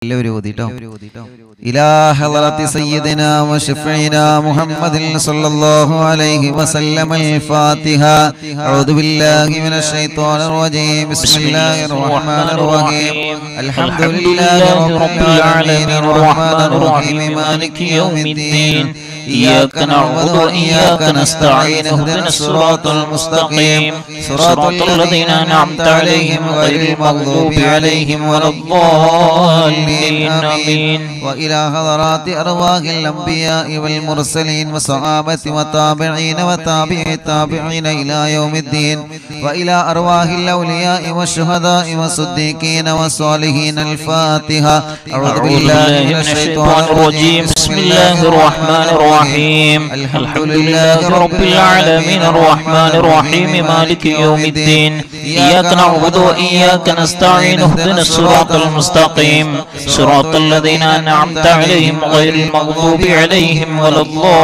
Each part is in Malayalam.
എല്ലാവരും ഓതിട്ടോ إلى حضرة سيدنا وشفعنا محمد صلى الله عليه وسلم الفاتحة أعوذ بالله من الشيطان الرجيم بسم الله الرحمن الرحيم الحمد لله رب العالمين الرحمن الرحيم مالك يوم الدين إياك نعبد وإياك نستعين اهدنا الصراط المستقيم صراط الذين أنعمت عليهم غير المغضوب عليهم ولا الضالين آمين وإلى حضرات أرواح الأنبياء والمرسلين والصحابة والتابعين وتابع التابعين إلى يوم الدين وإلى أرواح الأولياء والشهداء والصديقين والصالحين الفاتحة أعوذ بالله من الشيطان الرجيم بسم الله الرحمن الرحيم الحمد لله رب العالمين الرحمن الرحيم مالك يوم الدين إياك نعبد وإياك نستعين اهدنا الصراط المستقيم صراط الذين أنعمت عليهم غير المغضوب عليهم ولا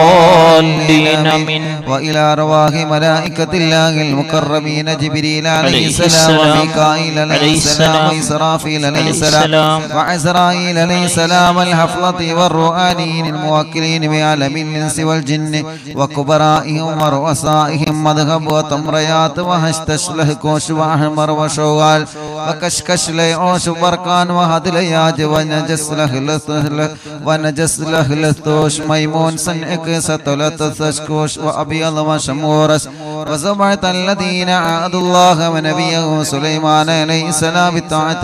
الضالين آمين وإلى أرواح ملائكة الله المكرمين جبريل عليه عليه السلام السلام. وميكائيل عليه عليه السلام السلام. وإسرافيل عليه عليه السلام السلام. وعزرائيل عليه السلام الحفلة والرؤانين الموكلين بعالم الإنس والجن وكبرائهم ورؤسائهم مذهب وتمريات وهشتش لهكوش وأحمر وشوال وكشكش ليعوش بركان وهدل ياج ونجس لهلث ونجس لهلثوش ميمون سنعك ستلت تشكوش وأبيض وشمورس وزبعة الذين عادوا الله ونبيه سليمان عليه السلام بالطاعة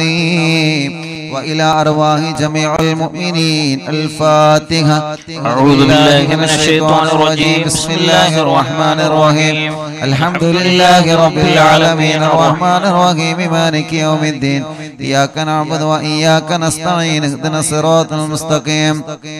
العظيم وإلى أرواح جميع المؤمنين الفاتحة أعوذ بالله من الشيطان الرجيم بسم الله الرحمن الرحيم الحمد لله رب العالمين الرحمن الرحيم مالك يوم الدين إياك نعبد وإياك نستعين اهدنا الصراط المستقيم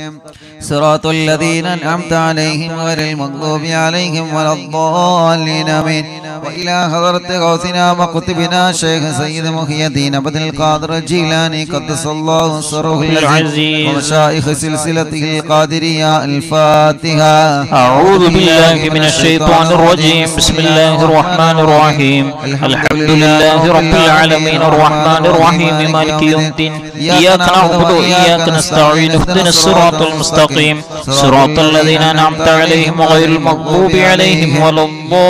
صراط الذين أنعمت عليهم غير المغضوب عليهم ولا الضالين آمين وإلى حضرة غوثنا وقطبنا شيخ سيد محي الدين عبد القادر الجيلاني قدس الله سره العزيز العزيز. ومشايخ سلسلته القادرية الفاتحة أعوذ بالله من الشيطان الرجيم بسم الله الرحمن الرحيم الحمد لله رب العالمين الرحمن الرحيم مالك يوم الدين إياك نعبد وإياك نستعين اهدنا الصراط المستقيم صراط الذين أنعمت عليهم غير المغضوب عليهم ولا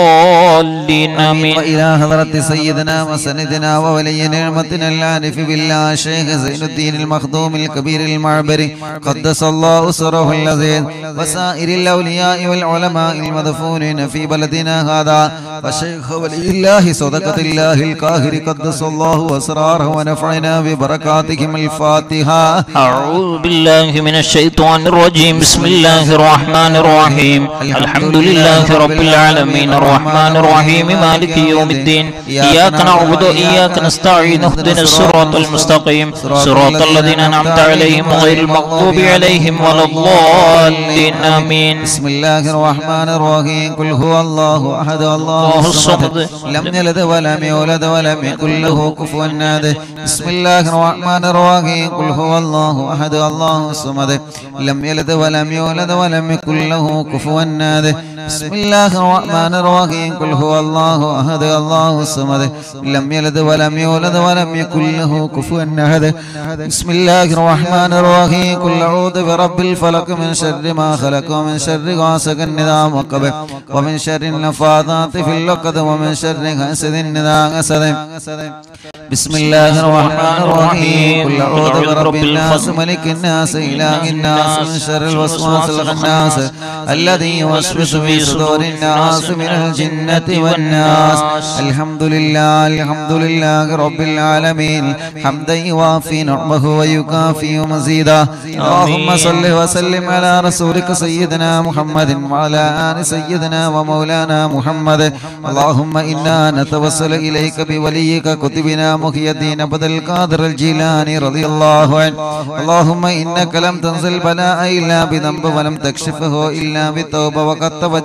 الضالين آمين وإلى حضرة سيدنا وسندنا وولي نعمتنا العارف بالله شيخ زين الدين المخدوم الكبير المعبري قدس الله سره العزيز وسائر الأولياء والعلماء المدفونين في بلدنا هذا وشيخ ولي الله صدقة الله القاهر قدس الله أسراره ونفعنا ببركاتهم الفاتحة أعوذ بالله من الشيطان الرجيم بسم الله الرحمن الرحيم الحمد لله رب العالمين الرحمن الرحيم مالك يوم الدين إياك نعبد وإياك نستعين اهدنا الصراط المستقيم صراط الذين أنعمت عليهم غير المغضوب عليهم ولا الضالين آمين بسم الله الرحمن الرحيم قل هو الله احد الله الله الصمد الصمد. لم يلد ولم يولد ولم يكن له كفوا احد بسم الله الرحمن الرحيم قل هو الله احد الله الصمد لم يلد ولم يولد ولم يكن له كفوا احد بسم الله الرحمن الرحيم قل هو الله احد الله الصمد لم يلد ولم يولد ولم يكن له كفوا احد بسم الله الرحمن الرحيم قل اعوذ برب الفلق من شر ما خلق ومن شر غاسق النظام وقبه ومن شر النفاثات في اللقد ومن شر حاسد إذا حسد بسم الله الرحمن الرحيم قل أعوذ برب الناس ملك الناس إله الناس من شر الوسواس الخناس الذي يوسوس في صدور الناس من الجنة والناس الحمد لله الحمد لله رب العالمين حمدا يوافي نعمه ويكافي مزيدا اللهم صل وسلم على رسولك سيدنا محمد وعلى آل سيدنا ومولانا محمد اللهم إنا نتوسل إليك بوليك كتبنا محي الدين عبد القادر الجيلاني رضي الله عنه اللهم إنك لم تنزل بلاء إلا بذنب ولم تكشفه إلا بتوبة وقد توجه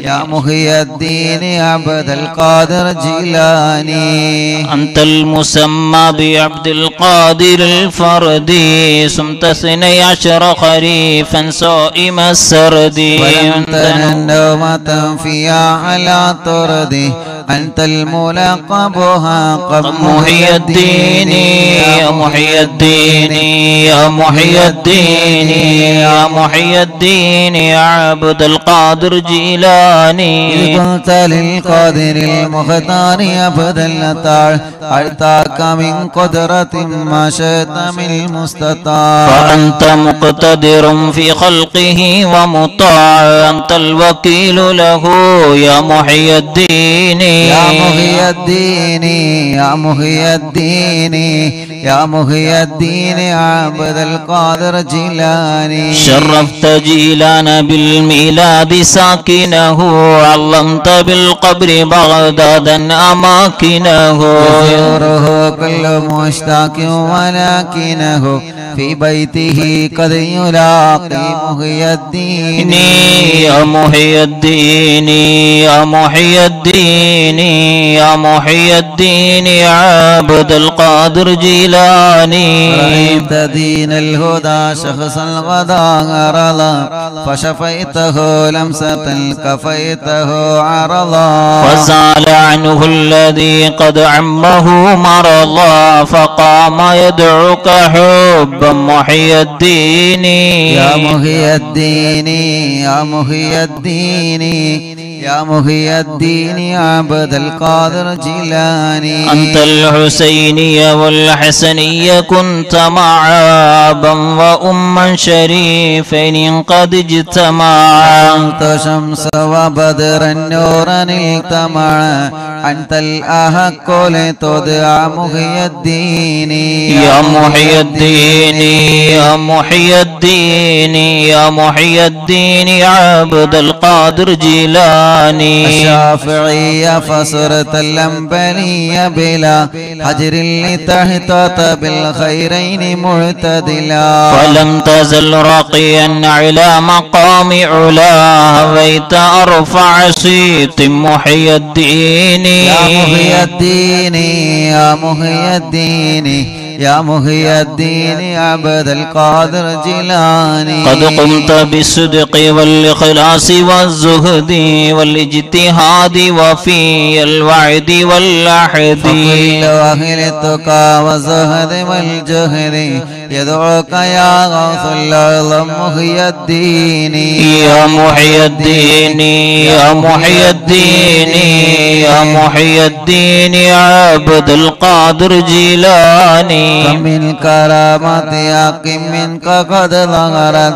يا محي الدين عبد القادر جيلاني أنت المسمى بعبد القادر الفردي سمت اثني عشر خريفا صائم السرد ولم تنن نومة فيها على طردي أنت الملقبها قد محي الدين يا محي الدين يا محي الدين يا محي الدين يا عبد القادر إذ جيلاني قلت للقادر المختار أبدا تعال أعطاك من قدرة ما شئت من المستطاع فأنت مقتدر في خلقه ومطاع أنت الوكيل له يا محي الدين يا محي الدين يا محي الدين يا محي الدين عبد القادر جيلاني شرفت جيلان بالميلاد ساكنه علمت بالقبر بغدادا أماكنه يزوره كل مشتاق ولكنه في بيته قد يلاقي محي الدين يا محي الدين يا محي الدين يا محي الدين يا عبد القادر جيلاني رأيت دين الهدى شخصا غدا رضا فشفيته لمسة كفيته عرضا وزال عنه الذي قد عمه مرضا فقام يدعوك حبا محي الدين يا محي الدين يا محي الدين يا محي الدين عبد القادر جيلاني أنت الحسيني والحسني كنت معا أبا وأما شريفين قد اجتمعا أنت شمس وبدر نورا التمع أنت الأحق لتدعى محي الدين يا محي الدين يا محي الدين يا محي الدين يا عبد القادر جيلاني الشافعي فصرت الأنبلي بلا حجر لتحتط بالخيرين معتدلا ولم تزل رقيا على مقام علا هويت أرفع صيت محي الدين يا محي الدين يا محي الدين يا محي الدين عبد القادر جيلاني قد قمت بالصدق والإخلاص والزهد والاجتهاد وفي الوعد والعهد فكل أهل التقى والزهد والجهد يدعوك يا غوث العظم محي الدين يا محي الدين يا محي الدين يا محي الدين يا عبد القادر جيلاني كم من كرامات يا كم منك قد ظهرت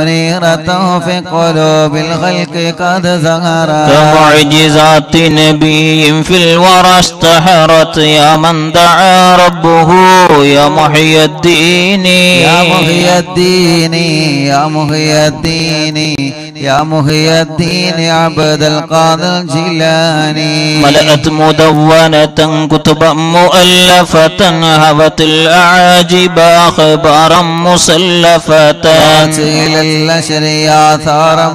منيرة في قلوب الخلق قد ظهرت كمعجزات نبي في الورى اشتهرت يا من دعا ربه يا محي الدين يا محي الدين يا محي الدين يا محي الدين عبد القادر الجيلاني ملأت مدونة كتبا مؤلفة هبت الأعاجب أخبارا مسلفة إلى النشر يا ثار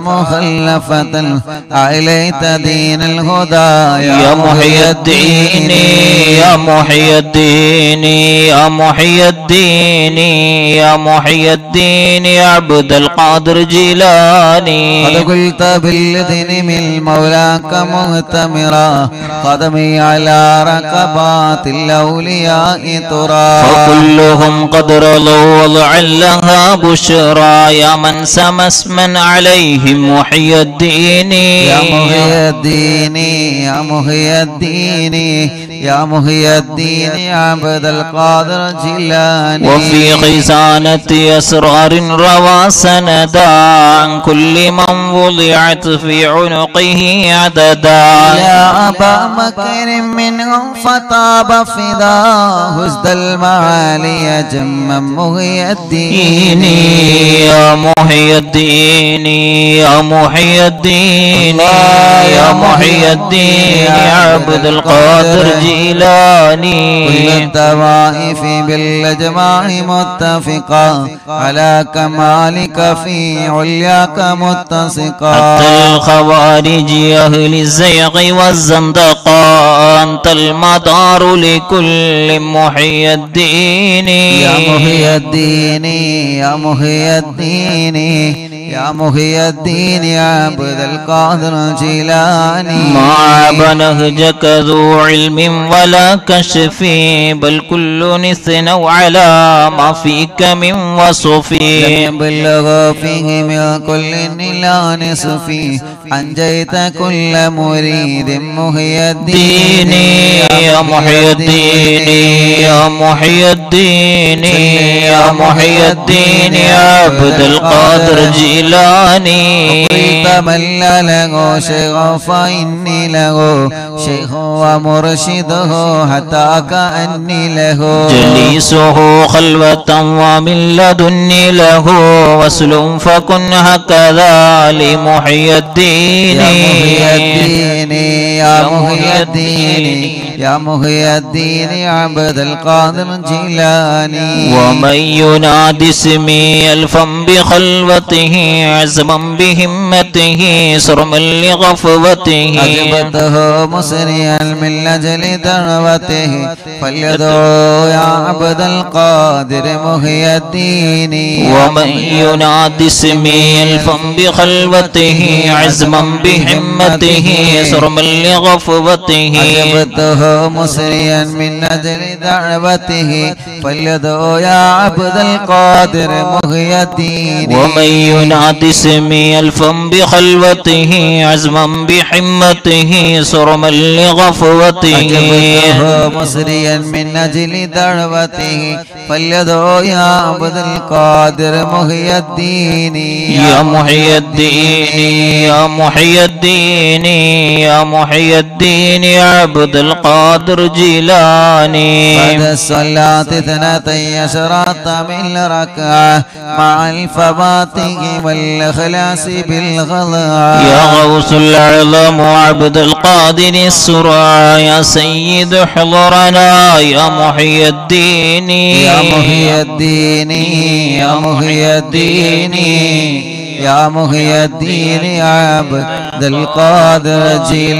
مخلفة عليت دين الهدى يا محي الدين يا محي الدين يا محي الدين يا محي الدين يا عبد القادر جيلاني قد قلت بالذن من مولاك مهتمرا قدمي على ركبات الأولياء ترى فكلهم قد رضوا ولعلها بشرى يا من سمى اسما عليهم محي الدين يا محي الدين يا محي الدين يا محي الدين عبد القادر جيلاني وفي خزانة أسرار روى سندا عن كل من وضعت في عنقه عددا يا أبا بكر منهم فطاب فداه هزد المعالي جما محي الدين دين يا محي الدين يا محي الدين يا محي الدين يا عبد القادر جيلاني كل الطوائف بالأجماع متفقا على كمالك في علياك متسقا حتى الخوارج أهل الزيغ والزندقة أنت المدار لكل محي الدين يا محي الدين يا محي الدين يا محي الدين يا عبد القادر الجيلاني ما عاب نهجك ذو علم ولا كشف بل كل نثنوا على ما فيك من وصف لم يبلغ فيه من كل إلا نصفي أنجيت كل مريد محي الدين ديني يا محي الدين يا محي الدين يا محي الدين يا عبد القادر جيلاني قلت من لا له شيخ فإني له شيخ ومرشده حتى كأني له جليسه خلوة ومن لدني له وصل فكن هكذا لمحي الدين يا محي الدين يا محي الدين يا محي الدين يا عبد القادر الجيلاني ومن ينادي اسمي الفا بخلوته عزما بهمته سرما لغفوته أجبته مسريا من أجل دعوته فليدعو يا عبد القادر محي الدين ومن ينادي اسمي الفا بخلوته عزما بهمته سرما لغفوته أجبته مسريا من أجل دعوته فليدعو يا عبد القادر محي الدين ومن ينادي اسمي الفا بخلوته عزما بحمته سرما لغفوته أجبته مسريا من أجل دعوته فليدعو يا عبد القادر محي الدين يا محي الدين يا محي الدين يا محي الدين يا عبد القادر جيلاني بعد الصلاة اثنتي عشرة من ركعة مع الفواتح والإخلاص بالغضاء يا غوث العظم عبد القادر السرى يا سيد حضرنا يا محي الدين يا محي الدين يا محي الدين يا محي الدين يا عبد القادر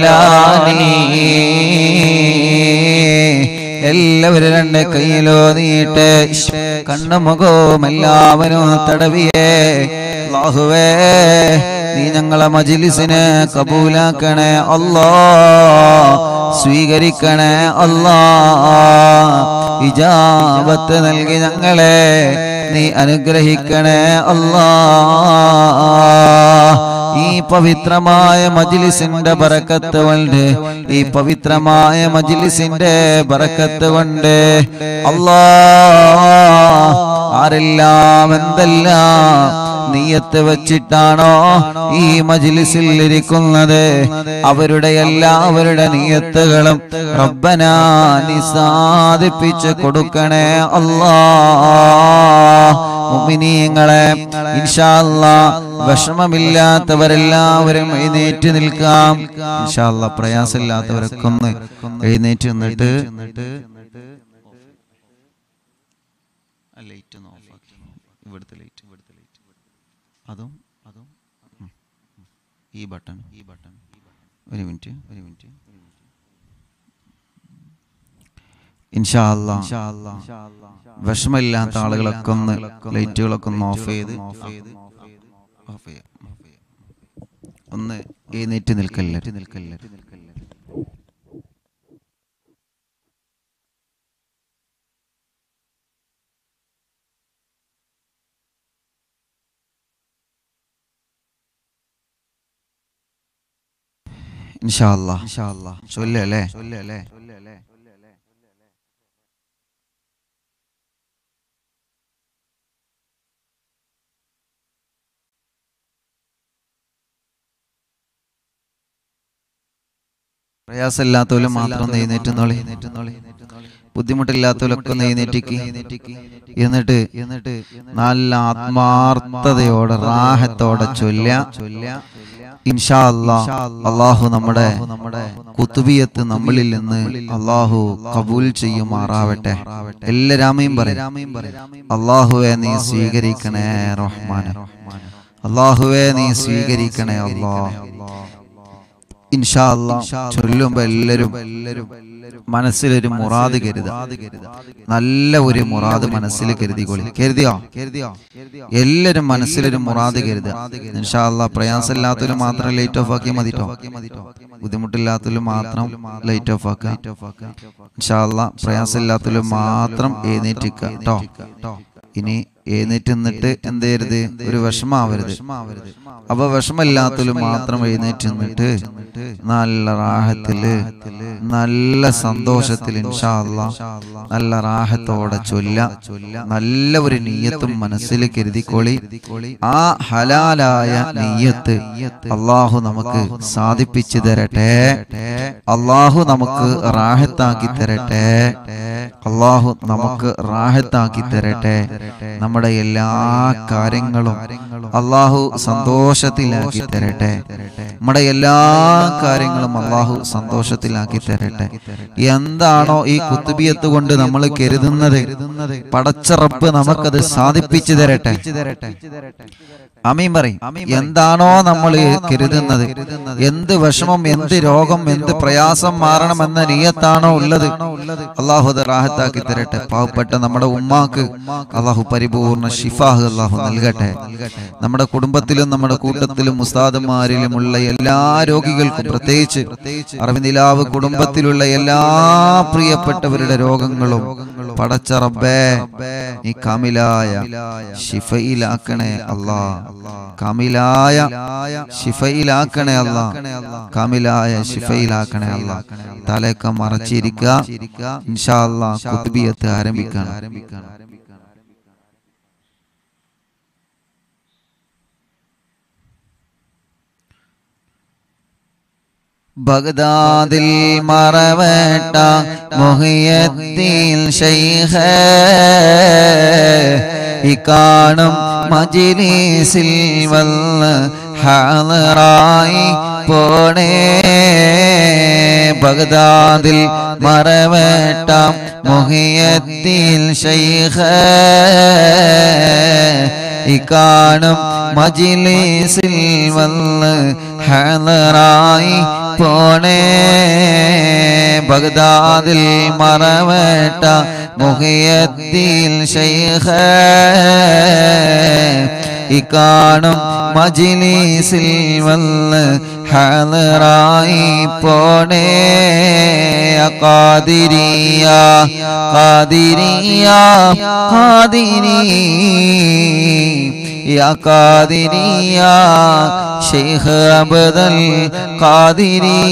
جيلاني എല്ലാവരും രണ്ട് കയ്യിലോ നീട്ട് കണ്ണും മുഖവും എല്ലാവരും തടവിയേ അല്ലാഹുവേ നീ ഞങ്ങളെ മജിലിസിനെ കബൂലാക്കണേ അല്ലാ സ്വീകരിക്കണേ അല്ലാ ഇജാബത്ത് നൽകി ഞങ്ങളെ നീ അനുഗ്രഹിക്കണേ അല്ലാ ഈ പവിത്രമായ മജിലിസിന്റെ ബറക്കത്ത് കൊണ്ട് ഈ പവിത്രമായ മജിലിസിന്റെ ബറക്കത്ത് കൊണ്ട് അല്ലാ ആരെല്ലാം എന്തെല്ലാം നീയത്ത് വെച്ചിട്ടാണോ ഈ മജിലിസിൽ ഇരിക്കുന്നത് അവരുടെ എല്ലാവരുടെ നീയത്തുകളും റബ്ബനാ നീ സാധിപ്പിച്ച് കൊടുക്കണേ അല്ലാ മുഅ്മിനീങ്ങളെ ഇൻഷാ അല്ലാ വിഷമമില്ലാത്തവരെല്ലാവരും എഴുന്നേറ്റ് നിൽക്കാം ഇൻഷാ അല്ലാ പ്രയാസമില്ലാത്തവരൊക്കെ ഒന്ന് എഴുന്നേറ്റ് നിന്നിട്ട് ലൈറ്റ് ഒന്ന് ഓഫാക്കി ഇവിടുത്തെ ലൈറ്റ് ഇവിടുത്തെ ലൈറ്റ് അതും അതും ഉം, ഉം. ഈ ബട്ടൺ ഈ ബട്ടൺ ഒരു മിനിറ്റ് ഒരു മിനിറ്റ് ഇൻഷാ അല്ലാ വിഷമില്ലാത്ത ആളുകളൊക്കെ ഒന്ന് ലൈറ്റുകളൊക്കെ ഒന്ന് ഓഫ് ചെയ്ത് ഓഫ് ചെയ്യാം ഓഫ് ചെയ്യാം. ഒന്ന് എഴുന്നേറ്റ് നിൽക്കല്ലേ നിൽക്കല്ലേ ഇൻഷാ അല്ലാ ഇൻഷാ അല്ലാ ചൊല്ലല്ലേ ചൊല്ലല്ലേ പ്രയാസമില്ലാത്തവരും മാത്രം നെയ്നേറ്റുന്നോളി ബുദ്ധിമുട്ടില്ലാത്തവരൊക്കെ നെയ്നേറ്റിക്ക് എന്നിട്ട് എന്നിട്ട് നല്ല ആത്മാർത്ഥതയോടെ റാഹത്തോടെ ചൊല്ല ചൊല്ല ഇൻഷാ അല്ലാ അള്ളാഹു നമ്മുടെ കുത്തുബിയത്ത് നമ്മളിൽ നിന്ന് അള്ളാഹു കബൂൽ ചെയ്യുമാറാവട്ടെ എല്ലാ രാമയും പറയും അള്ളാഹുവെ നീ സ്വീകരിക്കണേ റഹ്മാൻ അള്ളാഹുവെ നീ സ്വീകരിക്കണേ അല്ലാ ഇൻഷാ അല്ലാ ചൊല്ലുമ്പോ എല്ലാരും മനസ്സിലൊരു മുറാദ് കരുത നല്ല ഒരു മുറാദ് മനസ്സിൽ കരുതിക്കൊള്ളി കരുതിയോ എല്ലാരും മനസ്സിലൊരു മുറാദ് കരുത ഇൻഷാ അല്ലാ പ്രയാസമില്ലാത്തവരും മാത്രം ലൈറ്റ് ഓഫ് ആക്കിയാൽ മതിട്ടോ ബുദ്ധിമുട്ടില്ലാത്തവരും മാത്രം ലൈറ്റ് ഓഫ് ആക്കുക ഇൻഷാ അല്ലാ പ്രയാസമില്ലാത്തവരും മാത്രം എഴുന്നേറ്റിക്കുക കേട്ടോ ഇനി എഴുന്നേറ്റ് നിന്നിട്ട് എന്ത് ചെയ്യരുത് ഒരു വിഷമാവരുത് അപ്പൊ വിഷമില്ലാത്തവരും മാത്രം എഴുന്നേറ്റ് നിന്നിട്ട് നല്ല റാഹത്തില് നല്ല സന്തോഷത്തിൽ ഇൻഷാ അല്ലാ നല്ല റാഹത്തോടെ ചൊല്ല നല്ല ഒരു നീയത്തും മനസ്സിൽ കരുതിക്കോളി ആ ഹലാലായ നീയത്ത് അള്ളാഹു നമുക്ക് സാധിപ്പിച്ചു തരട്ടെ അള്ളാഹു നമുക്ക് റാഹത്താക്കി തരട്ടെ അള്ളാഹു നമുക്ക് റാഹത്താക്കി തരട്ടെ നമ്മുടെ എല്ലാ കാര്യങ്ങളും അള്ളാഹു സന്തോഷത്തിലാക്കി തരട്ടെ നമ്മുടെ എല്ലാ കാര്യങ്ങളും അള്ളാഹു സന്തോഷത്തിലാക്കി തരട്ടെ എന്താണോ ഈ കുത്തുബിയത്ത് കൊണ്ട് നമ്മൾ കരുതുന്നത് പടച്ചറപ്പ് നമുക്കത് സാധിപ്പിച്ചു തരട്ടെ അമീൻ പറയും എന്താണോ നമ്മൾ കരുതുന്നത് എന്ത് വിഷമം എന്ത് രോഗം എന്ത് പ്രയാസം മാറണമെന്ന നീയത്താണോ ഉള്ളത് അള്ളാഹു അത് റാഹത്താക്കി തരട്ടെ പാവപ്പെട്ട നമ്മുടെ ഉമ്മാക്ക് അള്ളാഹു പരിപൂർണ ഷിഫാഹ് അള്ളാഹു നൽകട്ടെ നമ്മുടെ കുടുംബത്തിലും നമ്മുടെ കൂട്ടത്തിലും ഉസ്താദന്മാരിലുമുള്ള എല്ലാ രോഗികൾക്കും പ്രത്യേകിച്ച് അറിവിനിലാവ് കുടുംബത്തിലുള്ള എല്ലാ പ്രിയപ്പെട്ടവരുടെ രോഗങ്ങളും പടച്ച റബ്ബേ നീ കാമിലായ ഷിഫയിലാക്കണേ അല്ലാ കാമിലായ ഷിഫയിലാക്കണേ അല്ലാ കാമിലായ ഷിഫയിലാക്കണേ അല്ലാ തലയൊക്കെ മറച്ചിരിക്കുക ഇൻഷാ അല്ലാ കുത്തുബിയത്ത് ആരംഭിക്കണം ബഗ്ദാദിൽ മറവേട്ട മുഹിയത്തിൽ ഷൈഖ ഈ കാണും മജിലിസിൽ വന്ന് ഹാളറായി പോണേ ബഗ്ദാദിൽ മറവേട്ട മുഹിയത്തിൽ ഷൈഖ ഈ കാണും മജിലിസിൽ വന്ന് ഹാളറായി പോണേ ബഗ്ദാദിൽ മറവേട്ട മുഖയത്തിൽ ശൈഖ ഈ കാണും മജിലിസിൽ വന്ന് ഹാലറായി പോണേ കാതിരിയ കാതിരിയ കാതിരി يا قادري يا شيخ عبد القادري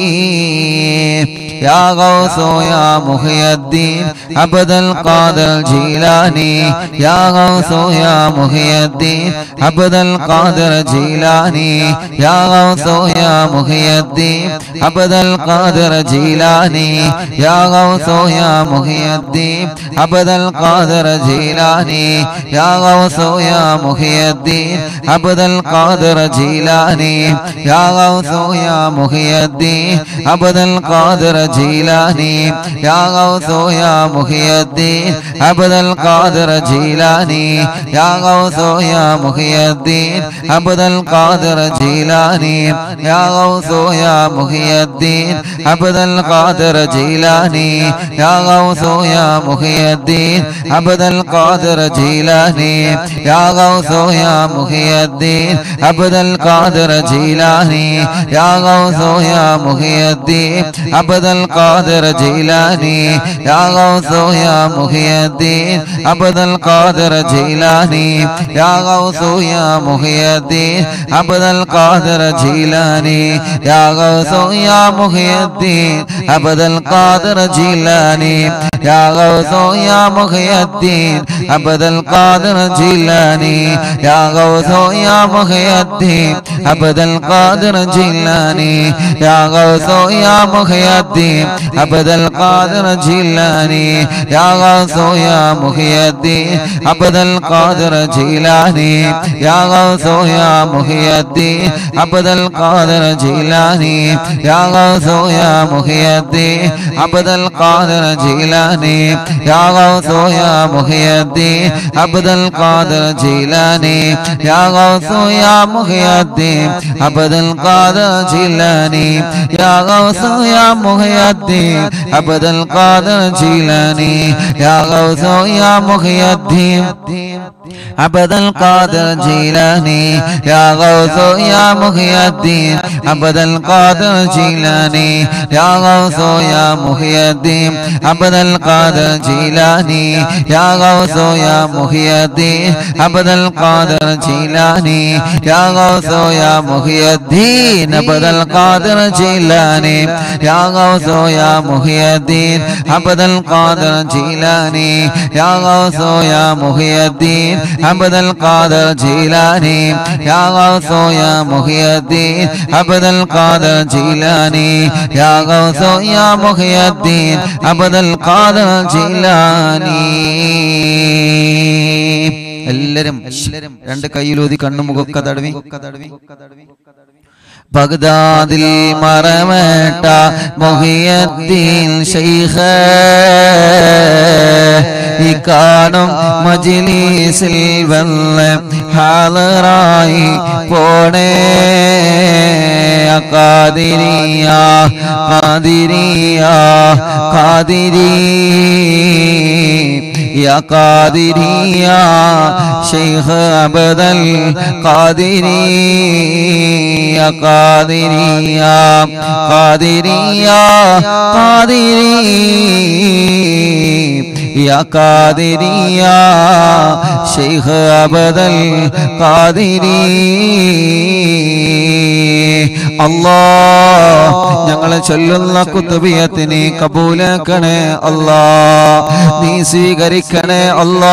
يا غوث يا محي الدين عبد القادر الجيلاني يا غوث يا محي الدين عبد القادر الجيلاني يا غوث يا محي الدين عبد القادر الجيلاني يا غوث يا محي الدين عبد القادر الجيلاني يا غوث يا محي الدين عبد القادر الجيلاني يا غوث يا محي الدين عبد القادر الجيلاني يا غوث يا محي الدين عبد القادر الجيلاني يا غوث يا محي الدين عبد القادر الجيلاني يا غوث يا محي الدين عبد القادر الجيلاني يا غوث يا محي الدين عبد القادر الجيلاني يا غوث يا محي الدين عبد القادر الجيلاني يا غوث يا محي الدين عبد القادر الجيلاني يا غوث يا محي الدين عبد القادر الجيلاني يا غوث يا محي الدين عبد القادر الجيلاني يا غوث يا محي الدين عبد القادر الجيلاني يا غوث يا محي الدين عبد القادر الجيلاني يا غوث يا محي الدين عبد القادر الجيلاني يا غوث يا محي الدين عبد القادر جيلاني يا غوث يا محي الدين عبد القادر جيلاني يا غوث يا محي الدين عبد القادر جيلاني يا غوث يا محي الدين عبد القادر جيلاني يا غوث يا محي الدين عبد القادر جيلاني يا غوث يا محي الدين عبد القادر جيلاني يا غوث يا محي الدين عبد القادر جيلاني يا غوث يا محي الدين عبد القادر جيلاني يا غوث يا محي الدين عبد القادر جيلاني يا غوث يا محي الدين عبد القادر جيلاني يا غوث يا محي الدين عبد القادر جيلاني يا غوث يا محي الدين عبد القادر جيلاني يا غوث يا محي الدين عبد القادر جيلاني يا غوث يا محي الدين عبد القادر جيلاني يا غوث يا محي الدين عبد القادر جيلاني يا غوث يا محي الدين عبد القادر جيلاني എല്ലാരും രണ്ട് കയ്യിലൂതി കണ്ണുമുഖൊക്കെ തടവി ബഗ്ദാദിൽ മറമേട്ട മൊഹിയദ്ദീൻ ശൈഖ ഈ കാണും മജിലീസിൽ വന്ന് ഹാലറായി പോണേ കാതിരിയ കാതിരിയ കാതിരി يا قادري يا شيخ عبد القادري يا قادري يا قادري يا قادري يا قادري يا شيخ عبد القادري അല്ലാ ഞങ്ങളെ ചൊല്ലുന്ന കുത്തുബിയത്തിനെ കബൂലാക്കണേ അല്ലാ നീ സ്വീകരിക്കണേ അല്ലാ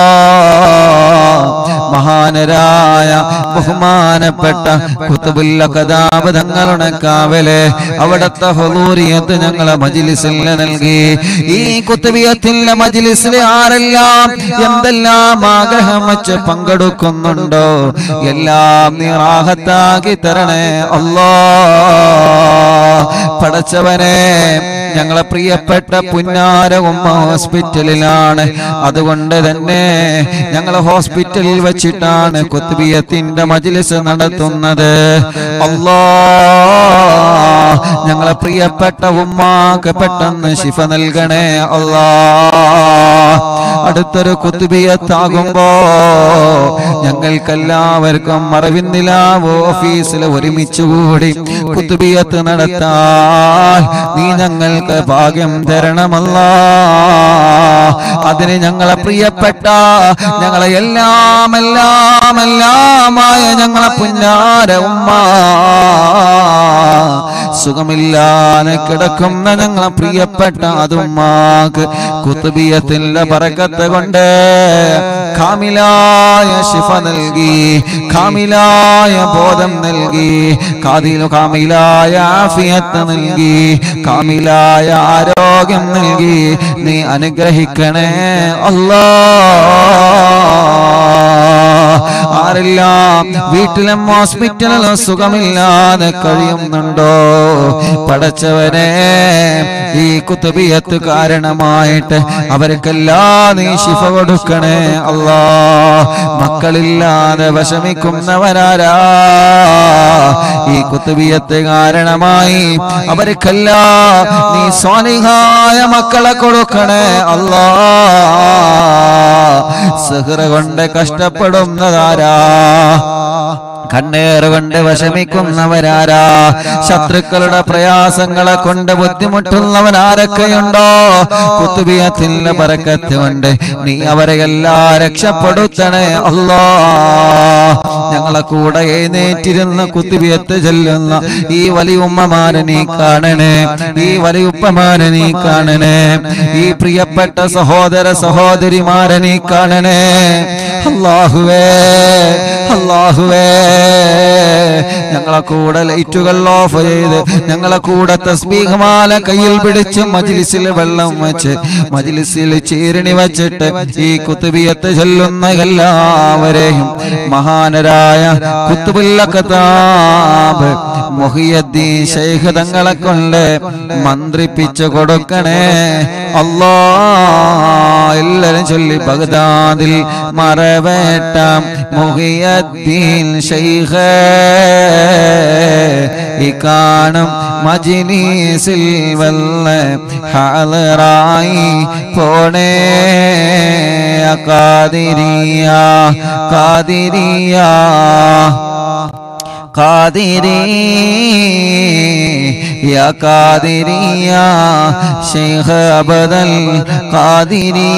മഹാനരായ ബഹുമാനപ്പെട്ട കുത്തുബുല്ല കഥാപതങ്ങളുടെ കാവല് അവിടത്തെ ഹുദൂരിയത്ത് ഞങ്ങളെ മജിലിസിൽ നൽകി ഈ കുത്തുബിയത്തിന്റെ മജിലിസിൽ ആരെല്ലാം എന്തെല്ലാം ആഗ്രഹം വെച്ച് പങ്കെടുക്കുന്നുണ്ടോ എല്ലാം നീ റാഹത്താക്കി തരണേ അല്ലാ പടച്ചവനെ ഞങ്ങളെ പ്രിയപ്പെട്ട പുന്നാര ഉമ്മ ഹോസ്പിറ്റലിലാണ് അതുകൊണ്ട് തന്നെ ഞങ്ങൾ ഹോസ്പിറ്റലിൽ വെച്ചിട്ടാണ് കുത്തുബിയത്തിന്റെ മജിലിസ് നടത്തുന്നത് അല്ലാ ഞങ്ങളെ പ്രിയപ്പെട്ട ഉമ്മാക്ക് പെട്ടെന്ന് ശിഫ നൽകണേ അല്ലാ അടുത്തൊരു കുത്തുബിയത്താകുമ്പോ ഞങ്ങൾക്കെല്ലാവർക്കും മറവിന്നിലാവ് ഓഫീസിൽ ഒരുമിച്ച് കൂടി കുത്തുബിയത്ത് നടത്താൻ നീ ഞങ്ങൾക്ക് ഭാഗ്യം തരണമല്ല അതിന് ഞങ്ങളെ പ്രിയപ്പെട്ട ഞങ്ങളെ എല്ലാം എല്ലാം എല്ലാമായ ഞങ്ങളെ പുന്നാര ഉമ്മ സുഖമില്ലാതെ കിടക്കുന്ന ഞങ്ങളെ പ്രിയപ്പെട്ട അതുമ്മാക്ക് കുത്തുബിയത്തിന്റെ പറക്കത്ത് കൊണ്ട് കാമിലായ ശിഫ നൽകി കാമിലായ ബോധം നൽകി കാതിലു കാമിലായ ആഫിയത്ത് നൽകി കാമിലായ ആരോഗ്യം നൽകി നീ അനുഗ്രഹിക്കണേ അല്ലാ ആരെല്ലാം വീട്ടിലും ഹോസ്പിറ്റലിലും സുഖമില്ലാതെ കഴിയുന്നുണ്ടോ പടച്ചവനെ ഈ കുത്തുബിയത്ത് കാരണമായിട്ട് അവർക്കെല്ലാം നീ ശിഫ കൊടുക്കണേ അല്ലാ മക്കളില്ലാതെ വിഷമിക്കുന്നവരാരാ ഈ കുത്തുബിയത്ത് കാരണമായി അവർക്കെല്ലാം നീ സ്വാലിഹായ മക്കളെ കൊടുക്കണേ അല്ലാ സഹറ കൊണ്ട് കഷ്ടപ്പെടുന്നതാരാ കണ്ണേറ് കൊണ്ട് വിഷമിക്കുന്നവരാരാ ശത്രുക്കളുടെ പ്രയാസങ്ങളെ കൊണ്ട് ബുദ്ധിമുട്ടുന്നവനാരൊക്കെയുണ്ടോ കുത്തുബിയത്തിന്റെ പറക്കത്ത് കൊണ്ട് നീ അവരെ എല്ലാം രക്ഷപ്പെടുത്തണേ അല്ലാ ഞങ്ങളെ കൂടെ എഴുന്നേറ്റിരുന്ന കുത്തുബിയത്ത് ചെല്ലുന്ന ഈ വലിയ ഉമ്മമാരെ നീ കാണണേ ഈ വലിയ ഉപ്പമാരെ നീ കാണണേ ഈ പ്രിയപ്പെട്ട സഹോദര സഹോദരിമാരെ നീ കാണണേ അല്ലാഹുവേ അല്ലാഹുവേ ഞങ്ങളെ കൂടെ ലൈറ്റുകൾ ഓഫ് ചെയ്ത് ഞങ്ങളെ കൂടെ തസ്ബീഹമാല കയ്യിൽ പിടിച്ച് മജിലിസിൽ വെള്ളം വെച്ച് മജിലിസിൽ ചീരണി വെച്ചിട്ട് ഈ കുത്തുബിയത്ത് ചൊല്ലുന്ന എല്ലാവരെയും മഹാനരായ കുത്തുബുല്ല കതാബ് മുഹിയദ്ദീൻ ശൈഖ് തങ്ങളെ കൊണ്ട് മന്ത്രിപ്പിച്ചു കൊടുക്കണേ അല്ലാ എല്ലാരും ചൊല്ലി ബഗ്ദാദിൽ മറവേട്ട മുഹിയദ്ദീൻ ശൈഖ് ഈ കാണും മജിനീസിൽ വല്ല ഹാലറായി പോണേ കാതിരിയ കാതിരിയ കാതിരി യാ കാതിരി യാ ശൈഖ് അബദൽ കാതിരി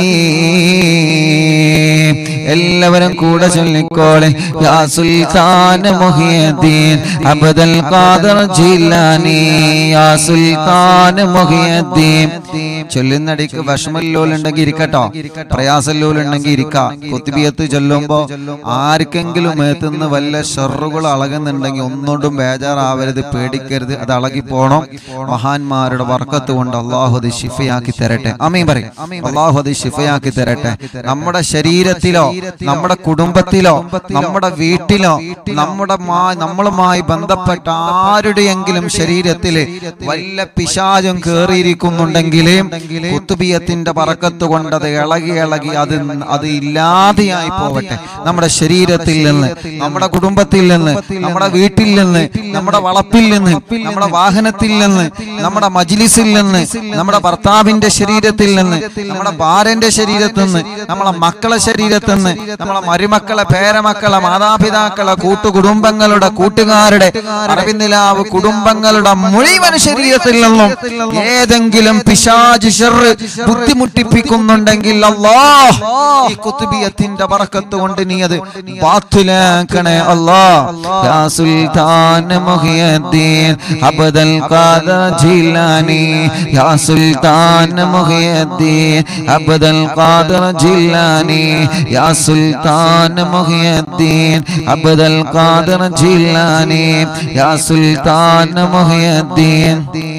എല്ലാവരും കൂടെ ചൊല്ലിക്കോളെ യാ സുൽത്താൻ മുഹിയദ്ദീൻ അബദൽ ഖാദർ ജിലാനി യാ സുൽത്താൻ മുഹിയദ്ദീൻ ചൊല്ലുന്നടിക്ക് വിഷമല്ലോലുണ്ടെങ്കിൽ ഇരിക്കട്ടോ പ്രയാസല്ലോലുണ്ടെങ്കിൽ ഇരിക്കാം കുത്തിബിയത്ത് ചൊല്ലുമ്പോ ആർക്കെങ്കിലും മേത്തുനിന്ന് വല്ല ഷെറുകൾ അളകുന്നുണ്ടെങ്കിൽ ഒന്നുകൊണ്ടും ബേജാറാവരുത് പേടിക്കരുത് അത് അളകി പോണം മഹാന്മാരുടെ വർക്കത്ത് കൊണ്ട് അള്ളാഹു അത് ഷിഫയാക്കി തരട്ടെ അമീൻ പറയും അള്ളാഹു അത് ഷിഫയാക്കി തരട്ടെ നമ്മുടെ ശരീരത്തിലോ നമ്മുടെ കുടുംബത്തിലോ നമ്മുടെ വീട്ടിലോ നമ്മുടെ മാ- നമ്മളുമായി ബന്ധപ്പെട്ട ആരുടെയെങ്കിലും ശരീരത്തില് വല്ല പിശാചും കേറിയിരിക്കുന്നുണ്ടെങ്കിൽ കുത്തുബിയത്തിന്റെ പറക്കത്ത് കൊണ്ട് അത് ഇളകി ഇളകി അത് അത് ഇല്ലാതെയായി പോവട്ടെ നമ്മുടെ ശരീരത്തിൽ നിന്ന് നമ്മുടെ കുടുംബത്തിൽ നിന്ന് നമ്മുടെ വീട്ടിൽ നിന്ന് നമ്മുടെ വളപ്പിൽ നിന്ന് നമ്മുടെ വാഹനത്തിൽ നിന്ന് നമ്മുടെ മജിലിസിൽ നിന്ന് നമ്മുടെ ഭർത്താവിന്റെ ശരീരത്തിൽ നിന്ന് നമ്മുടെ ഭാര്യന്റെ ശരീരത്തിൽ നിന്ന് നമ്മളെ മക്കളെ ശരീരത്തിൽ നിന്ന് നമ്മളെ മരുമക്കളെ പേരമക്കളെ മാതാപിതാക്കളെ കൂട്ടുകുടുംബങ്ങളുടെ കൂട്ടുകാരുടെ അറിവിന്ദിലാവ് കുടുംബങ്ങളുടെ മുഴുവൻ ശരീരത്തിൽ നിന്നും ഏതെങ്കിലും പിശാജ് ഷെറ് ബുദ്ധിമുട്ടിപ്പിക്കുന്നുണ്ടെങ്കിൽ അല്ലാ ഈ കുത്തുബിയത്തിന്റെ പറക്കത്ത് കൊണ്ട് നീ അത് ബാത്തുലാക്കണേ അല്ലാ യാ സുൽത്താൻ മുഹിയദ്ദീൻ അബ്ദൽ ഖാദർ ജിലാനി യാ സുൽത്താൻ മുഹിയദ്ദീൻ അബ്ദൽ ഖാദർ ജിലാനി യാ സുൽത്താൻ മുഹിയദ്ദീൻ അബ്ദൽ ഖാദർ ജിലാനി യാ സുൽത്താൻ മുഹിയദ്ദീൻ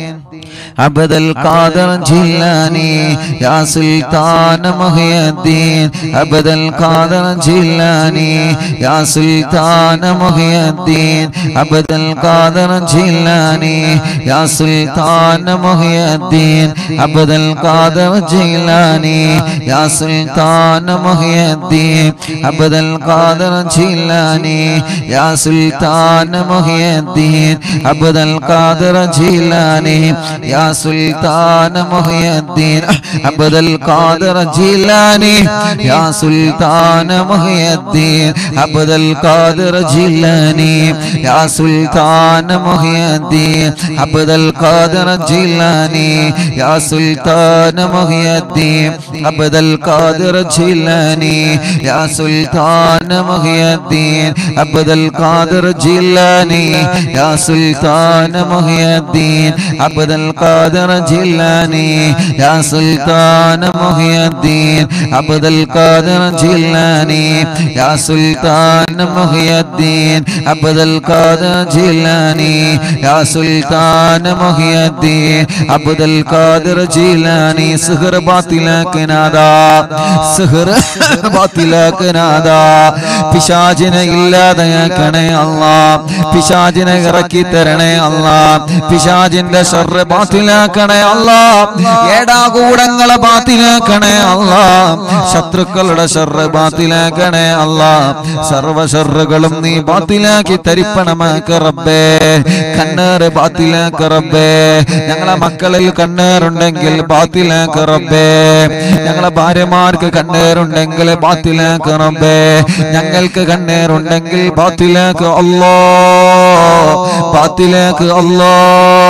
عبد القادر جيلاني يا سلطان محي الدين عبد القادر جيلاني يا سلطان محي الدين عبد القادر جيلاني يا سلطان محي الدين عبد القادر جيلاني يا سلطان محي الدين عبد القادر جيلاني يا سلطان محي الدين عبد القادر جيلاني يا سلطان محي الدين عبد القادر جيلاني يا سلطان محي الدين عبد القادر جيلاني يا سلطان محي الدين عبد القادر جيلاني يا سلطان محي الدين عبد القادر جيلاني يا سلطان محي الدين عبد القادر جيلاني يا سلطان محي الدين عبد القادر جيلاني يا سلطان محي الدين عبد القادر جيلاني يا سلطان محي الدين عبد القادر جيلاني يا سلطان محي الدين عبد القادر جيلاني سهر ബാത്തിലാക്കനാദാ സഹർ ബാത്തിലാക്കനാദാ പിശാചിനെ ഇല്ലാതെയാക്കണേ അല്ലാ പിശാചിനെ ഇറക്കി തരണേ അല്ലാ പിശാചിന്റെ ഷർറ് ബാത്തിലാക്കണേ അല്ലാ ഏടാകൂടങ്ങളെ ബാത്തിലാക്കണേ അല്ലാ ശത്രുക്കളുടെ ഷർറ് ബാത്തിലാക്കണേ അല്ലാ സർവ ഷർറുകളും നീ ബാത്തിലാക്കി തരിപ്പണമാക്ക റബ്ബേ കണ്ണേറ് ബാത്തിലാക്ക റബ്ബേ ഞങ്ങളെ മക്കളിൽ കണ്ണേറുണ്ടെങ്കിൽ ബാത്തിലാക്ക റബ്ബേ ഞങ്ങളെ ഭാര്യമാർക്ക് കണ്ണേറുണ്ടെങ്കിൽ ബാത്തിലാക്ക റബ്ബേ ഞങ്ങൾക്ക് കണ്ണേറുണ്ടെങ്കിൽ ബാത്തിലാക്ക അല്ലാ ബാത്തിലാക്ക് അല്ലാ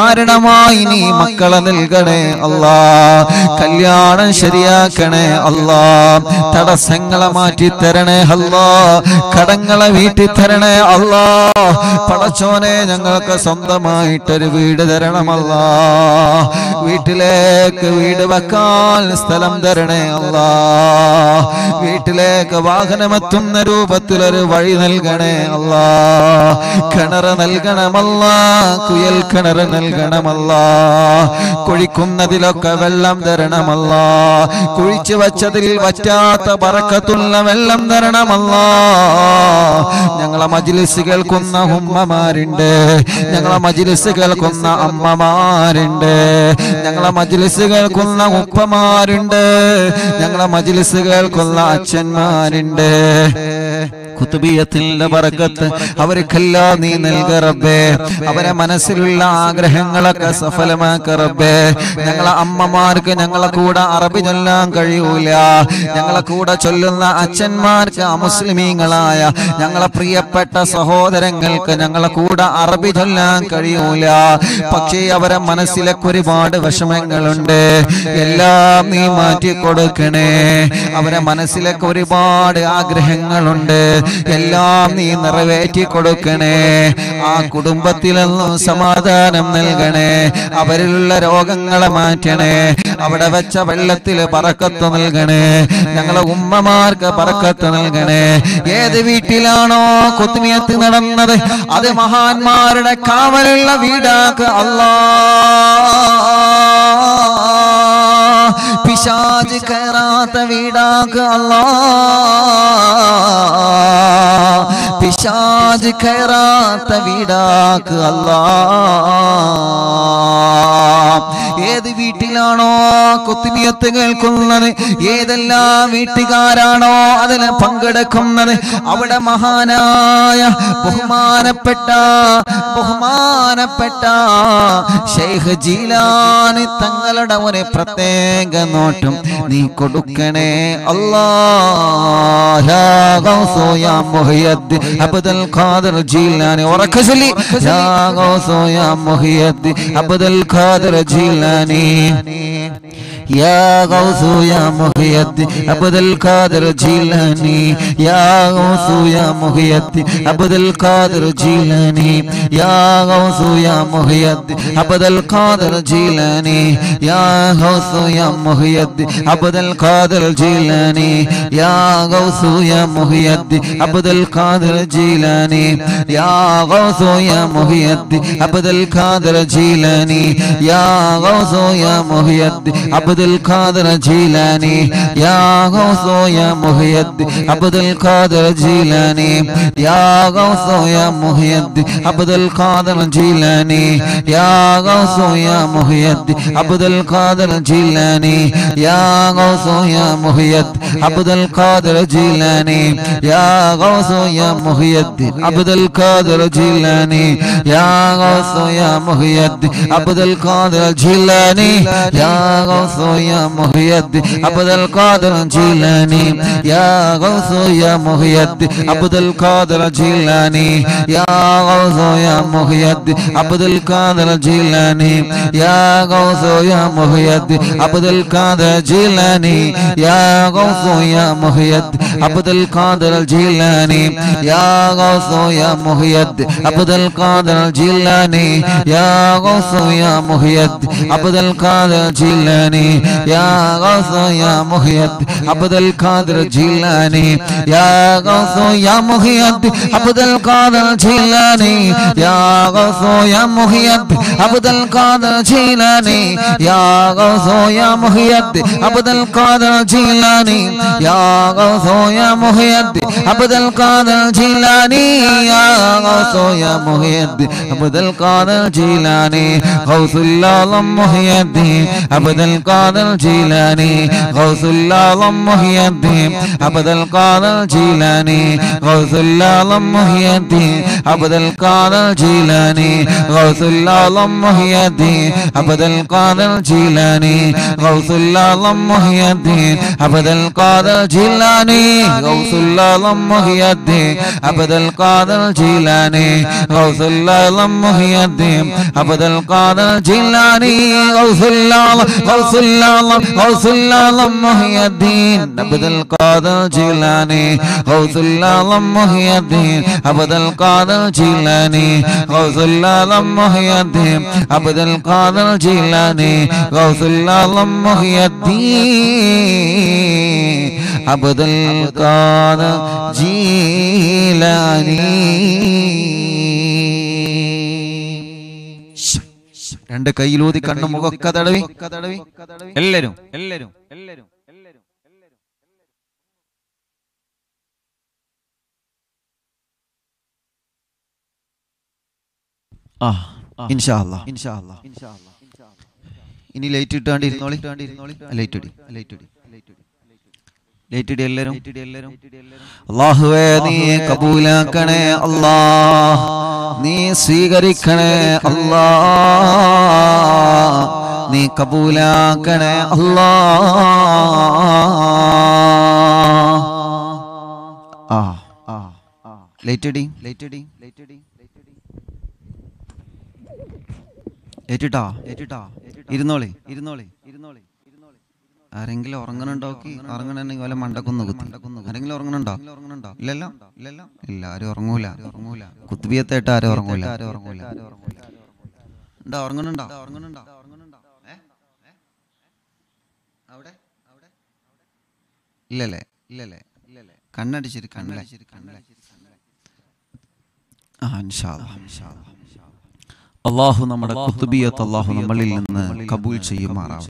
കാരണമായി നീ മക്കളെ നൽകണേ അല്ലാ കല്യാണം ശരിയാക്കണേ അല്ലാ തടസ്സങ്ങളെ മാറ്റി തരണേ അല്ലാ കടങ്ങളെ വീട്ടി തരണേ അല്ലാ പടച്ചോനെ ഞങ്ങൾക്ക് സ്വന്തമായിട്ടൊരു വീട് തരണമല്ല വീട്ടിലേക്ക് വീട് വെക്കാൻ സ്ഥലം തരണേ അല്ലാ വീട്ടിലേക്ക് വാഹനമെത്തുന്ന രൂപത്തിലൊരു വഴി നൽകണേ അല്ലാ കിണർ നൽകണമല്ല കുയൽ കിണർ നൽകണമല്ല കുഴിക്കുന്നതിലൊക്കെ വെള്ളം തരണമല്ല കുഴിച്ചു വച്ചതിൽ വറ്റാത്ത പറക്കത്തുള്ള വെള്ളം തരണമല്ല ഞങ്ങളെ മജിലിസ് കേൾക്കുന്ന ഉമ്മമാരുണ്ട് ഞങ്ങളെ മജിലിസ് കേൾക്കുന്ന അമ്മമാരുണ്ട് ഞങ്ങളെ മജിലിസ് കേൾക്കുന്ന ഉപ്പമാരുണ്ട് ഞങ്ങളെ മജിലിസ് കേൾക്കുന്ന അച്ഛന്മാരുണ്ട് കുത്തുബിയത്തിന്റെ പറക്കത്ത് അവർക്കെല്ലാം നീ നൽക റബ്ബേ അവരെ മനസ്സിലുള്ള ആഗ്രഹങ്ങളൊക്കെ സഫലമാക്ക റബ്ബേ ഞങ്ങളെ അമ്മമാർക്ക് ഞങ്ങളെ കൂടെ അറബി ചൊല്ലാൻ കഴിയൂല ഞങ്ങളെ കൂടെ ചൊല്ലുന്ന അച്ഛന്മാർക്ക് അമുസ്ലിമീങ്ങളായ ഞങ്ങളെ പ്രിയപ്പെട്ട സഹോദരങ്ങൾക്ക് ഞങ്ങളെ കൂടെ അറബി ചൊല്ലാൻ കഴിയൂല പക്ഷേ അവരെ മനസ്സിലൊക്കെ ഒരുപാട് വിഷമങ്ങളുണ്ട് എല്ലാം നീ മാറ്റി കൊടുക്കണേ അവരെ മനസ്സിലൊക്കെ ഒരുപാട് ആഗ്രഹങ്ങളുണ്ട് എല്ലാം നീ നിറവേറ്റി കൊടുക്കണേ ആ കുടുംബത്തിലൊന്നും സമാധാനം നൽകണേ അവരിലുള്ള രോഗങ്ങളെ മാറ്റണേ അവിടെ വെച്ച വെള്ളത്തിൽ പറക്കത്ത് നൽകണേ ഞങ്ങളെ ഉമ്മമാർക്ക് പറക്കത്ത് നൽകണേ ഏത് വീട്ടിലാണോ കൊത്തുമിയത്ത് നടന്നത് അത് മഹാന്മാരുടെ കാവലുള്ള വീടാക്ക് അല്ലാ പിശാജ് കയറാത്ത വീടാക്ക് അല്ലാ പിശാജ് കയറാത്ത വീടാക്ക് അല്ലാ ഏത് വീട്ടിലാണോ കൊത്തുമിയത്ത് കേൾക്കുന്നത് ഏതെല്ലാം വീട്ടുകാരാണോ അതിന് പങ്കെടുക്കുന്നത് അവിടെ മഹാനായ ബഹുമാനപ്പെട്ട ബഹുമാനപ്പെട്ട ഷെയ്ഖ് ജീലാനി തങ്ങളുടെ ഒരു പ്രത്യേക നോട്ടം നീ കൊടുക്കണേ അല്ലാ യാ ഗൗസു യാ മുഹിയദ്ദീൻ അബ്ദുൽ ഖാദിർ ജീലാനി ഉറക്കെ ചൊല്ലി യാ ഗൗസു യാ മുഹിയദ്ദീൻ അബ്ദുൽ ഖാദിർ ജീലാനി يا غوث يا محي الدين عبد القادر جيلاني يا غوث يا محي الدين عبد القادر جيلاني يا غوث يا محي الدين عبد القادر جيلاني يا غوث يا محي الدين عبد القادر جيلاني يا غوث يا محي الدين عبد القادر جيلاني يا غوث يا محي الدين عبد القادر جيلاني يا غوث يا محي الدين عبد القادر جيلاني يا غوث يا محي الدين عبد القادر جيلاني يا غوث يا محي الدين عبد القادر جيلاني يا غوث يا محي الدين عبد القادر جيلاني يا غوث يا محي الدين عبد القادر جيلاني يا غوث يا محي الدين عبد القادر جيلاني يا غوث يا محي الدين عبد القادر جيلاني يا غوث يا محي الدين عبد القادر جيلاني يا غوث يا محي الدين عبد القادر جيلاني يا غوث يا محي الدين عبد القادر جيلاني يا غوث يا محي الدين عبد القادر جيلاني يا غوث يا محي الدين عبد القادر الجيلاني يا غوث يا محي الدين عبد القادر الجيلاني يا غوث يا محي الدين عبد القادر الجيلاني يا غوث يا محي الدين عبد القادر الجيلاني يا غوث يا محي الدين عبد القادر الجيلاني يا غوث يا محي الدين عبد القادر الجيلاني يا غوث يا محي الدين عبد القادر الجيلاني يا غوث يا محي الدين عبد القادر الجيلاني يا غوث يا محي الدين عبد القادر الجيلاني غوث الله العالم محي الدين عبد القادر الجيلاني غوث العالم محي الدين عبد القادر الجيلاني غوث العالم محي الدين عبد القادر الجيلاني غوث العالم محي الدين عبد القادر الجيلاني غوث العالم محي الدين عبد القادر الجيلاني غوث العالم محي الدين عبد القادر الجيلاني غوث العالم محي الدين عبد القادر الجيلاني غوث العالم غوث العالم غوث العالم محي الدين عبد القادر الجيلاني غوث العالم محي الدين عبد القادر الجيلاني غوث العالم محي الدين عبد القادر الجيلاني غوث العالم محي الدين عبد القادر ജീലാനി രണ്ട് കയ്യിലൂതി കണ്ണു മുഖക്ക തടവി എല്ലാരും എല്ലാരും എല്ലാരും എല്ലാരും ആ ഇൻഷാ അല്ലാ ഇൻഷാ അല്ലാ ഇനി ലൈറ്റ് ഇട്ടാണ്ട് ഇരുന്നോളി ലൈറ്റ് ഇടി ലൈറ്റ് ഇടി ലൈറ്റ് ഇടി എല്ലാരും അള്ളാഹുവേ നീ കബൂലാക്കണേ അല്ലാ നീ സ്വീകരിക്കണേ അല്ലാ നീ കബൂലാക്കണേ അല്ലാ ആ ആ ലൈറ്റ് ഇടി ലൈറ്റ് ഇടി ലൈറ്റ് ഇടി ഏറ്റിട്ടാ ഏറ്റിട്ടാ ഇരുന്നോളി ഇരുന്നോളി ഇരുന്നോളി ആരെങ്കിലും ഉറങ്ങണുണ്ടോക്കി ഉറങ്ങണമെങ്കിൽ വല്ല മണ്ടക്കൊന്ന് കുത്തി ആരെങ്കിലും ഉറങ്ങണുണ്ടോ ഇല്ലല്ലോ ഇല്ലല്ലോ ഇല്ല ആരും ഉറങ്ങൂല ഉറങ്ങൂല കുത്തുബിയത്തായിട്ട് ആരും ഉറങ്ങൂല ആരും ഉറങ്ങൂല ഉണ്ടോ ഉറങ്ങണുണ്ടോ ഉറങ്ങണുണ്ടോ ഉറങ്ങണുണ്ടോ ഏ? ഏ? അവിടെ അവിടെ ഇല്ലല്ലേ ഇല്ലല്ലേ ഇല്ലല്ലേ കണ്ണടിച്ചിരി കണ്ണടിച്ചിരി കണ്ണടിച്ചിരി ആ ഇൻഷാ അല്ലാ, ഇൻഷാ അല്ലാ. അള്ളാഹു നമ്മുടെ കുത്തുബിയത്ത് അള്ളാഹു നമ്മളിൽ നിന്ന് കബൂൽ ചെയ്യുമാറാവും